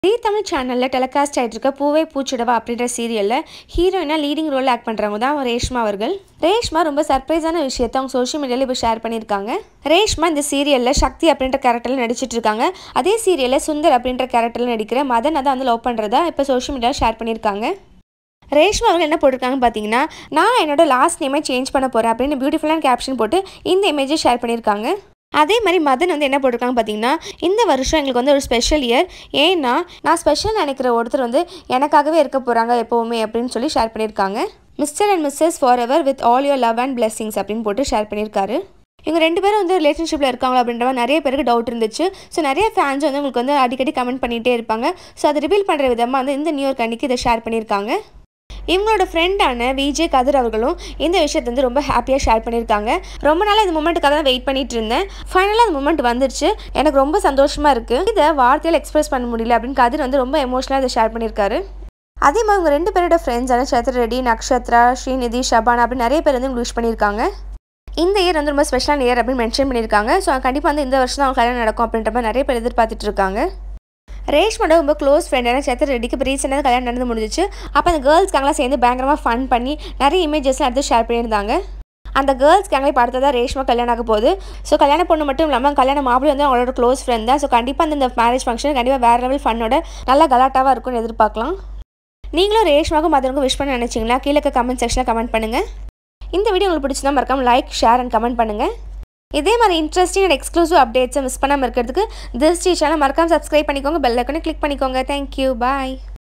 ஜீ தமிழ் சேனலில் டெலிகாஸ்ட் ஆகிட்டு இருக்க பூவே பூச்சிடவா அப்படின்ற சீரியலில் ஹீரோயினாக லீடிங் ரோல் ஆக்ட் பண்ணுறவங்க தான் ரேஷ்மா அவர்கள் ரேஷ்மா ரொம்ப சர்ப்ரைஸான விஷயத்தை அவங்க சோஷியல் மீடியாவில் இப்போ ஷேர் பண்ணியிருக்காங்க ரேஷ்மா இந்த சீரியலில் சக்தி அப்படின்ற கேரக்டரில் நடிச்சிட்டு இருக்காங்க அதே சீரியலில் சுந்தர் அப்படின்ற கேரக்டரில் நடிக்கிற மதன் அதை வந்து லவ் பண்ணுறதா இப்போ சோஷியல் மீடியாவில் ஷேர் பண்ணியிருக்காங்க ரேஷ்மா அவங்க என்ன போட்டிருக்காங்கன்னு பார்த்தீங்கன்னா நான் என்னோட லாஸ்ட் நேமை சேஞ்ச் பண்ண போகிறேன் அப்படின்னு பியூட்டிஃபுல்லான கேப்ஷன் போட்டு இந்த இமேஜை ஷேர் பண்ணியிருக்காங்க அதே மாதிரி மதன் வந்து என்ன போட்டிருக்காங்க பார்த்தீங்கன்னா இந்த வருஷம் எங்களுக்கு வந்து ஒரு ஸ்பெஷல் இயர் ஏன்னா நான் ஸ்பெஷல் நினைக்கிற ஒருத்தர் வந்து எனக்காகவே இருக்க போகிறாங்க எப்போவுமே அப்படின்னு சொல்லி ஷேர் பண்ணியிருக்காங்க mister and missus forever with all your love and blessings அப்படின்னு போட்டு ஷேர் பண்ணியிருக்காரு இவங்க ரெண்டு பேரும் வந்து ரிலேஷன்ஷிப்பில் இருக்காங்களா அப்படின்ற மாதிரி நிறைய பேருக்கு டவுட் இருந்துச்சு ஸோ நிறைய ஃபேன்ஸ் வந்து உங்களுக்கு வந்து அடிக்கடி கமெண்ட் பண்ணிகிட்டே இருப்பாங்க ஸோ அதை ரிவீல் பண்ணுற விதமாக வந்து இந்த நியூ இயர்க் அன்னைக்கு இதை ஷேர் பண்ணியிருக்காங்க இவங்களோட ஃப்ரெண்டான விஜய் கதிர் அவர்களும் இந்த விஷயத்தை வந்து ரொம்ப ஹாப்பியாக ஷேர் பண்ணியிருக்காங்க ரொம்ப நாளாக இந்த மூமெண்ட்டுக்காக தான் வெயிட் பண்ணிட்டு இருந்தேன் ஃபைனலாக அந்த மூமெண்ட் வந்துருச்சு எனக்கு ரொம்ப சந்தோஷமாக இருக்குது இதை வார்த்தையில் எக்ஸ்பிரஸ் பண்ண முடியல அப்படின்னு கதிர் வந்து ரொம்ப எமோஷனலாக இதை ஷேர் பண்ணியிருக்காரு அதே மாதிரி இவங்க ரெண்டு பேரோட ஃப்ரெண்ட்ஸான சத்ர ரெட்டி நக்ஷத்ரா ஸ்ரீநிதி ஷபானா அப்படின்னு நிறைய பேர் வந்து உங்களுக்கு விஷ் பண்ணியிருக்காங்க இந்த இயர் வந்து ரொம்ப ஸ்பெஷலான இயர் அப்படின்னு மென்ஷன் பண்ணியிருக்காங்க ஸோ கண்டிப்பாக வந்து இந்த வருஷம் தான் அவங்க கல்யாணம் நடக்கும் அப்படின்ற மாதிரி நிறைய பேர் எதிர்பார்த்துட்டு இருக்காங்க ரேஷ்மோட ரொம்ப க்ளோஸ் ஃப்ரெண்டான சேத்தர் ரெட்டிக்கு இப்போ ரீசெண்டாக கல்யாணம் நடந்து முடிஞ்சிச்சு அப்போ அந்த கேர்ள்ஸ்க்காங்களாம் சேர்ந்து பயங்கரமாக ஃபன் பண்ணி நிறைய இமேஜஸ்லாம் எடுத்து ஷேர் பண்ணியிருந்தாங்க அந்த கேர்ள்ஸ் கேங்லேயே பார்த்ததா ரேஷ்மா கல்யாணம் ஆக போகுது ஸோ கல்யாண பொண்ணு மட்டும் இல்லாமல் கல்யாண மாப்பிள்ளை வந்து அவங்களோட க்ளோஸ் ஃப்ரெண்ட் தான் ஸோ கண்டிப்பாக அந்த இந்த மேரேஜ் ஃபங்க்ஷன் கண்டிப்பாக வேறு லெவல் ஃபன்னோட நல்லா கலாட்டாவாக இருக்கும்னு எதிர்பார்க்கலாம் நீங்களும் ரேஷ்மாவுக்கும் மற்றவங்க விஷ் பண்ண நினச்சிங்கன்னா கீழே கமெண்ட் செக்ஷனில் கமெண்ட் பண்ணுங்கள் இந்த வீடியோ உங்களுக்கு பிடிச்சிருந்தா மறக்காம லைக் ஷேர் அண்ட் கமெண்ட் பண்ணுங்கள் இதே மாதிரி இன்ட்ரெஸ்டிங் அண்ட் எக்ஸ்க்ளூசிவ் அப்டேட்ஸை மிஸ் பண்ணாமல் இருக்கிறதுக்கு திஸ் சேனல் மறக்காம சப்ஸ்கிரைப் பண்ணிக்கோங்க பெல் ஐக்கனை கிளிக் பண்ணிக்கோங்க தேங்க்யூ பாய்